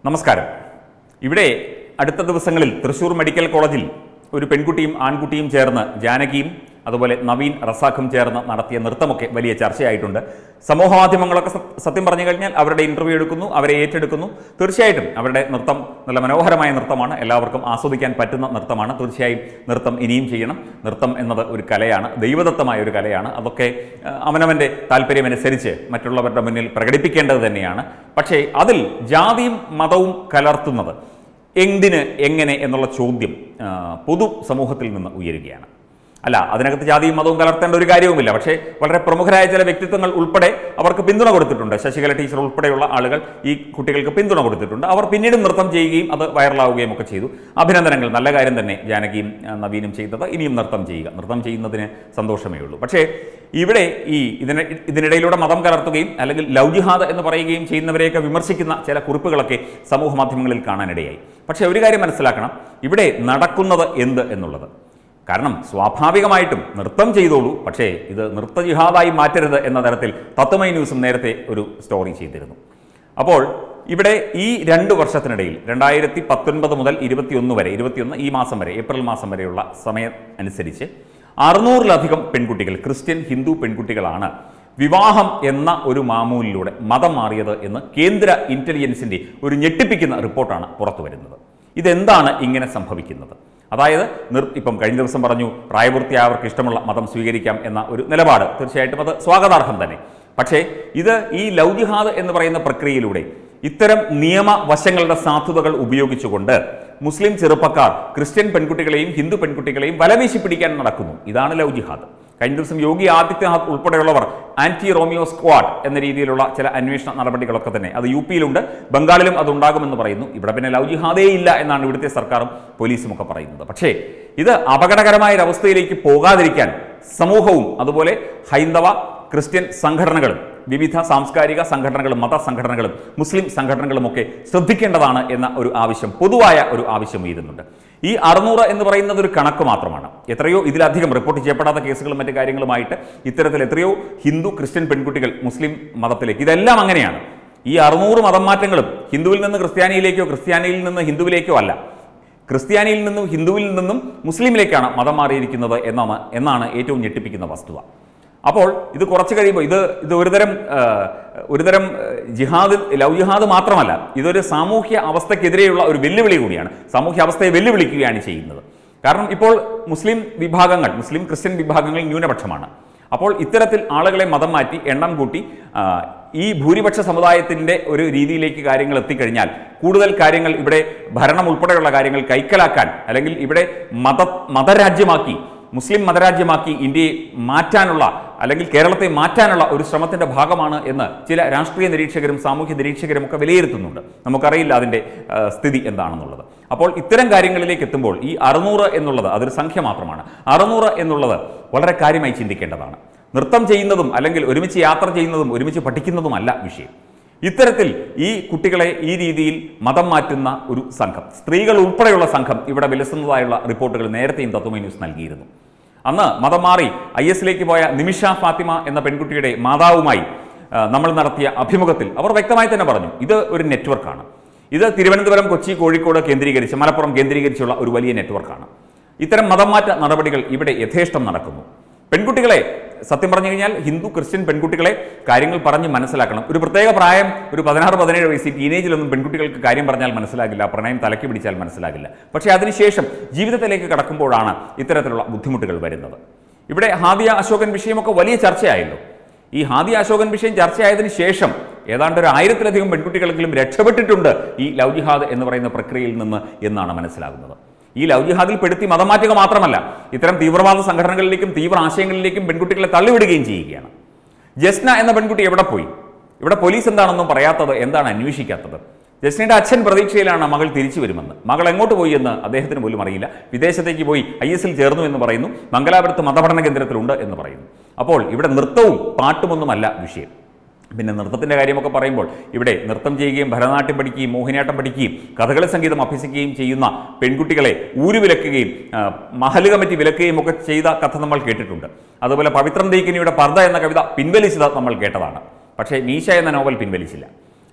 നമസ്കാരം ഇവിടെ അടുത്ത ദിവസങ്ങളിൽ തൃശൂർ മെഡിക്കൽ കോളേജിൽ ഒരു പെൺകുട്ടിയും ആൺകുട്ടിയും ചേർന്ന് ജാനകിയും അതുപോലെ നവീൻ റസാഖും ചേർന്ന് നടത്തിയ നൃത്തമൊക്കെ വലിയ ചർച്ചയായിട്ടുണ്ട് സമൂഹ മാധ്യമങ്ങളൊക്കെ സ- സത്യം പറഞ്ഞു കഴിഞ്ഞാൽ അവരുടെ ഇന്റർവ്യൂ എടുക്കുന്നു അവരെ ഏറ്റെടുക്കുന്നു തീർച്ചയായിട്ടും അവരുടെ നൃത്തം നല്ല മനോഹരമായ നൃത്തമാണ് എല്ലാവർക്കും ആസ്വദിക്കാൻ പറ്റുന്ന നൃത്തമാണ് തീർച്ചയായും നൃത്തം ഇനിയും ചെയ്യണം നൃത്തം എന്നത് ഒരു കലയാണ് ദൈവദത്തമായ ഒരു കലയാണ് അതൊക്കെ ആ, അവനവൻ്റെ താല്പര്യമനുസരിച്ച് മറ്റുള്ളവരുടെ മുന്നിൽ പ്രകടിപ്പിക്കേണ്ടത് തന്നെയാണ് പക്ഷേ അതിൽ ജാതിയും മതവും കലർത്തുന്നത് എന്തിന് എങ്ങനെ എന്നുള്ള ചോദ്യം ആ, പൊതു സമൂഹത്തിൽ നിന്ന് ഉയരുകയാണ് അല്ല അതിനകത്ത് ജാതിയും മതവും കലർത്തേണ്ട ഒരു കാര്യവുമില്ല പക്ഷേ വളരെ പ്രമുഖരായ ചില വ്യക്തിത്വങ്ങൾ ഉൾപ്പെടെ അവർക്ക് പിന്തുണ കൊടുത്തിട്ടുണ്ട് ശശികല ടീച്ചർ ഉൾപ്പെടെയുള്ള ആളുകൾ ഈ കുട്ടികൾക്ക് പിന്തുണ കൊടുത്തിട്ടുണ്ട് അവർ പിന്നീട് നൃത്തം ചെയ്യുകയും അത് വൈറലാവുകയും ഒക്കെ ചെയ്തു അഭിനന്ദനങ്ങൾ നല്ല കാര്യം തന്നെ ജാനകിയും ആ, നവീനും ചെയ്തത് ഇനിയും നൃത്തം ചെയ്യുക നൃത്തം ചെയ്യുന്നതിന് സന്തോഷമേ ഉള്ളൂ പക്ഷേ ഇവിടെ ഈ ഇതിന് ഇതിനിടയിലൂടെ മതം കലർത്തുകയും അല്ലെങ്കിൽ ലവ് ജിഹാദ് എന്ന് പറയുകയും ചെയ്യുന്നവരെയൊക്കെ വിമർശിക്കുന്ന ചില കുറിപ്പുകളൊക്കെ സമൂഹ മാധ്യമങ്ങളിൽ കാണാനിടയായി പക്ഷേ ഒരു കാര്യം മനസ്സിലാക്കണം ഇവിടെ നടക്കുന്നത് എന്ത് എന്നുള്ളത് കാരണം സ്വാഭാവികമായിട്ടും നൃത്തം ചെയ്തോളൂ പക്ഷേ ഇത് നൃത്ത ജിഹാദായി മാറ്റരുത് എന്ന തരത്തിൽ തത്വമൈ ന്യൂസും നേരത്തെ ഒരു സ്റ്റോറി ചെയ്തിരുന്നു അപ്പോൾ ഇവിടെ ഈ രണ്ട് വർഷത്തിനിടയിൽ രണ്ടായിരത്തി പത്തൊൻപത് മുതൽ ഇരുപത്തിയൊന്ന് വരെ ഇരുപത്തിയൊന്ന് ഈ മാസം വരെ ഏപ്രിൽ മാസം വരെയുള്ള സമയം അനുസരിച്ച് അറുന്നൂറിലധികം പെൺകുട്ടികൾ ക്രിസ്ത്യൻ ഹിന്ദു പെൺകുട്ടികളാണ് വിവാഹം എന്ന ഒരു മാമൂലിലൂടെ മതം മാറിയത് എന്ന് കേന്ദ്ര ഇന്റലിജൻസിന്റെ ഒരു ഞെട്ടിപ്പിക്കുന്ന റിപ്പോർട്ടാണ് പുറത്തു വരുന്നത് ഇതെന്താണ് ഇങ്ങനെ സംഭവിക്കുന്നത് അതായത് നിർ ഇപ്പം കഴിഞ്ഞ ദിവസം പറഞ്ഞു പ്രായപൂർത്തിയായവർക്ക് ഇഷ്ടമുള്ള മതം സ്വീകരിക്കാം എന്ന ഒരു നിലപാട് തീർച്ചയായിട്ടും അത് സ്വാഗതാർഹം തന്നെ പക്ഷേ ഇത് ഈ ലവ് ജിഹാദ് എന്ന് പറയുന്ന പ്രക്രിയയിലൂടെ ഇത്തരം നിയമവശങ്ങളുടെ സാധുതകൾ ഉപയോഗിച്ചുകൊണ്ട് മുസ്ലിം ചെറുപ്പക്കാർ ക്രിസ്ത്യൻ പെൺകുട്ടികളെയും ഹിന്ദു പെൺകുട്ടികളെയും വലവീശി പിടിക്കാൻ നടക്കുന്നു ഇതാണ് ലവ് ജിഹാദ് കഴിഞ്ഞ ദിവസം യോഗി ആദിത്യനാഥ് ഉൾപ്പെടെയുള്ളവർ ആന്റി റോമിയോ സ്ക്വാഡ് എന്ന രീതിയിലുള്ള ചില അന്വേഷണ നടപടികളൊക്കെ തന്നെ അത് യു പിയിലുണ്ട് ബംഗാളിലും അത് ഉണ്ടാകുമെന്ന് പറയുന്നു ഇവിടെ പിന്നെ ലവ് ജിഹാദേ ഇല്ല എന്നാണ് ഇവിടുത്തെ സർക്കാരും പോലീസും ഒക്കെ പറയുന്നത് പക്ഷേ ഇത് അപകടകരമായ ഒരു അവസ്ഥയിലേക്ക് പോകാതിരിക്കാൻ സമൂഹവും അതുപോലെ ഹൈന്ദവ ക്രിസ്ത്യൻ സംഘടനകളും വിവിധ സാംസ്കാരിക സംഘടനകളും മത സംഘടനകളും മുസ്ലിം സംഘടനകളും ഒക്കെ ശ്രദ്ധിക്കേണ്ടതാണ് എന്ന ഒരു ആവശ്യം പൊതുവായ ഒരു ആവശ്യം ഉയരുന്നുണ്ട് ഈ അറുന്നൂറ് എന്ന് പറയുന്നത് ഒരു കണക്ക് മാത്രമാണ് എത്രയോ ഇതിലധികം റിപ്പോർട്ട് ചെയ്യപ്പെടാത്ത കേസുകളും മറ്റു കാര്യങ്ങളുമായിട്ട് ഇത്തരത്തിൽ എത്രയോ ഹിന്ദു ക്രിസ്ത്യൻ പെൺകുട്ടികൾ മുസ്ലിം മതത്തിലേക്ക് ഇതെല്ലാം അങ്ങനെയാണ് ഈ അറുന്നൂറ് മതം മാറ്റങ്ങളും ഹിന്ദുവിൽ നിന്ന് ക്രിസ്ത്യാനിയിലേക്കോ ക്രിസ്ത്യാനിയിൽ നിന്ന് ഹിന്ദുവിലേക്കോ അല്ല ക്രിസ്ത്യാനിയിൽ നിന്നും ഹിന്ദുവിൽ നിന്നും മുസ്ലിമിലേക്കാണ് മതം മാറിയിരിക്കുന്നത് എന്നാണ് എന്നാണ് ഏറ്റവും ഞെട്ടിപ്പിക്കുന്ന വസ്തുത അപ്പോൾ ഇത് കുറച്ച് കഴിയുമ്പോൾ ഇത് ഇത് ഒരുതരം ആ, ഒരുതരം ആ, ജിഹാദ് ലവ് ജിഹാദ് മാത്രമല്ല ഇതൊരു സാമൂഹ്യ അവസ്ഥക്കെതിരെയുള്ള ഒരു വെല്ലുവിളി കൂടിയാണ് സാമൂഹ്യ അവസ്ഥയെ വെല്ലുവിളിക്കുകയാണ് ചെയ്യുന്നത് കാരണം ഇപ്പോൾ മുസ്ലിം വിഭാഗങ്ങൾ മുസ്ലിം ക്രിസ്ത്യൻ വിഭാഗങ്ങൾ ന്യൂനപക്ഷമാണ് അപ്പോൾ ഇത്തരത്തിൽ ആളുകളെ മതം മാറ്റി എണ്ണം കൂട്ടി ആ, ഈ ഭൂരിപക്ഷ സമുദായത്തിൻ്റെ ഒരു രീതിയിലേക്ക് കാര്യങ്ങൾ എത്തിക്കഴിഞ്ഞാൽ കൂടുതൽ കാര്യങ്ങൾ ഇവിടെ ഭരണം ഉൾപ്പെടെയുള്ള കാര്യങ്ങൾ കൈക്കലാക്കാൻ അല്ലെങ്കിൽ ഇവിടെ മത മതരാജ്യമാക്കി മുസ്ലിം മതരാജ്യമാക്കി ഇന്ത്യയെ മാറ്റാനുള്ള അല്ലെങ്കിൽ കേരളത്തെ മാറ്റാനുള്ള ഒരു ശ്രമത്തിന്റെ ഭാഗമാണ് എന്ന് ചില രാഷ്ട്രീയ നിരീക്ഷകരും സാമൂഹ്യ നിരീക്ഷകരും ഒക്കെ വിലയിരുത്തുന്നുണ്ട് നമുക്കറിയില്ല അതിന്റെ ആ, സ്ഥിതി എന്താണെന്നുള്ളത് അപ്പോൾ ഇത്തരം കാര്യങ്ങളിലേക്ക് എത്തുമ്പോൾ ഈ അറുന്നൂറ് എന്നുള്ളത് അതൊരു സംഖ്യ മാത്രമാണ് അറുന്നൂറ് എന്നുള്ളത് വളരെ കാര്യമായി ചിന്തിക്കേണ്ടതാണ് നൃത്തം ചെയ്യുന്നതും അല്ലെങ്കിൽ ഒരുമിച്ച് യാത്ര ചെയ്യുന്നതും ഒരുമിച്ച് പഠിക്കുന്നതുമല്ല വിഷയം ഇത്തരത്തിൽ ഈ കുട്ടികളെ ഈ രീതിയിൽ മതം മാറ്റുന്ന ഒരു സംഘം സ്ത്രീകൾ ഉൾപ്പെടെയുള്ള സംഘം ഇവിടെ വിലസുന്നതായുള്ള റിപ്പോർട്ടുകൾ നേരത്തെയും തത്വമൈ ന്യൂസ് നൽകിയിരുന്നു അന്ന് മതം മാറി ഐ എസിലേക്ക് പോയ നിമിഷ ഫാത്തിമ എന്ന പെൺകുട്ടിയുടെ മാതാവുമായി ആ, നമ്മൾ നടത്തിയ അഭിമുഖത്തിൽ അവർ വ്യക്തമായി തന്നെ പറഞ്ഞു ഇത് ഒരു നെറ്റ്വർക്കാണ് ഇത് തിരുവനന്തപുരം കൊച്ചി കോഴിക്കോട് കേന്ദ്രീകരിച്ച് മലപ്പുറം കേന്ദ്രീകരിച്ചുള്ള ഒരു വലിയ നെറ്റ്വർക്കാണ് ഇത്തരം മതം മാറ്റ നടപടികൾ ഇവിടെ യഥേഷ്ടം നടക്കുന്നു പെൺകുട്ടികളെ സത്യം പറഞ്ഞു കഴിഞ്ഞാൽ ഹിന്ദു ക്രിസ്ത്യൻ പെൺകുട്ടികളെ കാര്യങ്ങൾ പറഞ്ഞ് മനസ്സിലാക്കണം ഒരു പ്രത്യേക പ്രായം ഒരു പതിനാറ് പതിനേഴ് വയസ്സ് ഈ ടീനേജിലൊന്നും പെൺകുട്ടികൾക്ക് കാര്യം പറഞ്ഞാൽ മനസ്സിലാകില്ല പ്രണയം തലക്കി പിടിച്ചാൽ മനസ്സിലാകില്ല പക്ഷേ അതിനുശേഷം ജീവിതത്തിലേക്ക് കടക്കുമ്പോഴാണ് ഇത്തരത്തിലുള്ള ബുദ്ധിമുട്ടുകൾ വരുന്നത് ഇവിടെ ഹാദിയ അശോകൻ വിഷയമൊക്കെ വലിയ ചർച്ചയായല്ലോ ഈ ഹാദിയ അശോകൻ വിഷയം ചർച്ചയായതിനു ശേഷം ഏതാണ്ട് ഒരു ആയിരത്തിലധികം പെൺകുട്ടികളെങ്കിലും രക്ഷപ്പെട്ടിട്ടുണ്ട് ഈ ലവ് ജിഹാദ് എന്ന് പറയുന്ന പ്രക്രിയയിൽ നിന്ന് എന്നാണ് മനസ്സിലാകുന്നത് ഈ ലവ് ജിഹാദിൽ പെടുത്തി മതം മാറ്റുക മാത്രമല്ല ഇത്തരം തീവ്രവാദ സംഘടനകളിലേക്കും തീവ്ര ആശയങ്ങളിലേക്കും പെൺകുട്ടികളെ തള്ളിവിടുകയും ചെയ്യുകയാണ് ജസ്ന എന്ന പെൺകുട്ടി എവിടെ പോയി ഇവിടെ പോലീസ് എന്താണെന്നും പറയാത്തത് എന്താണ് അന്വേഷിക്കാത്തത് ജസ്നയുടെ അച്ഛൻ പ്രതീക്ഷയിലാണ് മകൾ തിരിച്ചു വരുമെന്ന് മകൾ എങ്ങോട്ട് പോയി എന്ന് അദ്ദേഹത്തിന് പോലും അറിയില്ല വിദേശത്തേക്ക് പോയി ഐ എസിൽ ചേർന്നു എന്ന് പറയുന്നു മംഗലാപുരത്ത് മതപഠന കേന്ദ്രത്തിലുണ്ട് എന്ന് പറയുന്നു അപ്പോൾ ഇവിടെ നൃത്തവും പാട്ടുമൊന്നുമല്ല വിഷയം പിന്നെ നൃത്തത്തിൻ്റെ കാര്യമൊക്കെ പറയുമ്പോൾ ഇവിടെ നൃത്തം ചെയ്യുകയും ഭരതനാട്യം പഠിക്കുകയും മോഹിനിയാട്ടം പഠിക്കുകയും കഥകളി സംഗീതം അഭ്യസിക്കുകയും ചെയ്യുന്ന പെൺകുട്ടികളെ ഊരുവിലക്കുകയും ആ, മഹല് കമ്മിറ്റി വിലക്കുകയും ഒക്കെ ചെയ്ത കഥ നമ്മൾ കേട്ടിട്ടുണ്ട് അതുപോലെ പവിത്രം ദീക്കിനിയുടെ പർദ്ദ എന്ന കവിത പിൻവലിച്ചത് നമ്മൾ കേട്ടതാണ് പക്ഷേ മീശ എന്ന നോവൽ പിൻവലിച്ചില്ല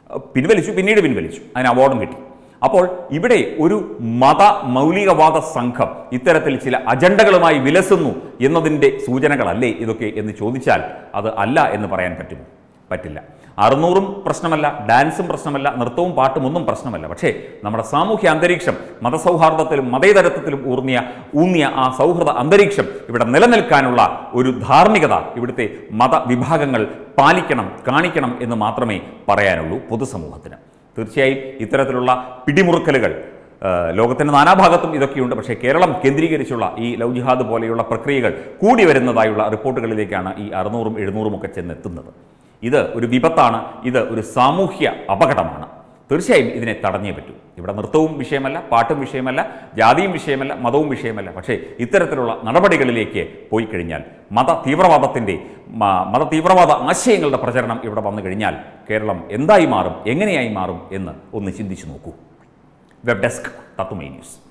അഹ് പിൻവലിച്ചു പിന്നീട് പിൻവലിച്ചു അതിന് അവാർഡും കിട്ടി അപ്പോൾ ഇവിടെ ഒരു മത മൗലികവാദ സംഘം ഇത്തരത്തിൽ ചില അജണ്ടകളുമായി വിലസുന്നു എന്നതിൻ്റെ സൂചനകളല്ലേ ഇതൊക്കെ എന്ന് ചോദിച്ചാൽ അത് അല്ല എന്ന് പറയാൻ പറ്റുമോ പറ്റില്ല അറുന്നൂറും പ്രശ്നമല്ല ഡാൻസും പ്രശ്നമല്ല നൃത്തവും പാട്ടും ഒന്നും പ്രശ്നമല്ല പക്ഷേ നമ്മുടെ സാമൂഹ്യ അന്തരീക്ഷം മതസൗഹാർദ്ദത്തിലും മതേതരത്വത്തിലും ഊർന്നിയ ഊന്നിയ ആ സൗഹൃദ അന്തരീക്ഷം ഇവിടെ നിലനിൽക്കാനുള്ള ഒരു ധാർമ്മികത ഇവിടുത്തെ മതവിഭാഗങ്ങൾ പാലിക്കണം കാണിക്കണം എന്ന് മാത്രമേ പറയാനുള്ളൂ പൊതുസമൂഹത്തിന് തീർച്ചയായും ഇത്തരത്തിലുള്ള പിടിമുറുക്കലുകൾ ആ, ലോകത്തിന്റെ നാനാഭാഗത്തും ഇതൊക്കെയുണ്ട് പക്ഷേ കേരളം കേന്ദ്രീകരിച്ചുള്ള ഈ ലവ് ജിഹാദ് പോലെയുള്ള പ്രക്രിയകൾ കൂടി വരുന്നതായുള്ള റിപ്പോർട്ടുകളിലേക്കാണ് ഈ അറുന്നൂറും എഴുന്നൂറും ഒക്കെ ചെന്നെത്തുന്നത് ഇത് ഒരു വിപത്താണ് ഇത് ഒരു സാമൂഹ്യ അപകടമാണ് തീർച്ചയായും ഇതിനെ തടഞ്ഞേ പറ്റൂ ഇവിടെ നൃത്തവും വിഷയമല്ല പാട്ടും വിഷയമല്ല ജാതിയും വിഷയമല്ല മതവും വിഷയമല്ല പക്ഷേ ഇത്തരത്തിലുള്ള നടപടികളിലേക്ക് പോയി കഴിഞ്ഞാൽ മത തീവ്രവാദത്തിൻ്റെ മ- മത തീവ്രവാദ ആശയങ്ങളുടെ പ്രചരണം ഇവിടെ വന്നു കഴിഞ്ഞാൽ കേരളം എന്തായി മാറും എങ്ങനെയായി മാറും എന്ന് ഒന്ന് ചിന്തിച്ചു നോക്കൂ വെബ് ഡെസ്ക് തത്തുമൈ ന്യൂസ്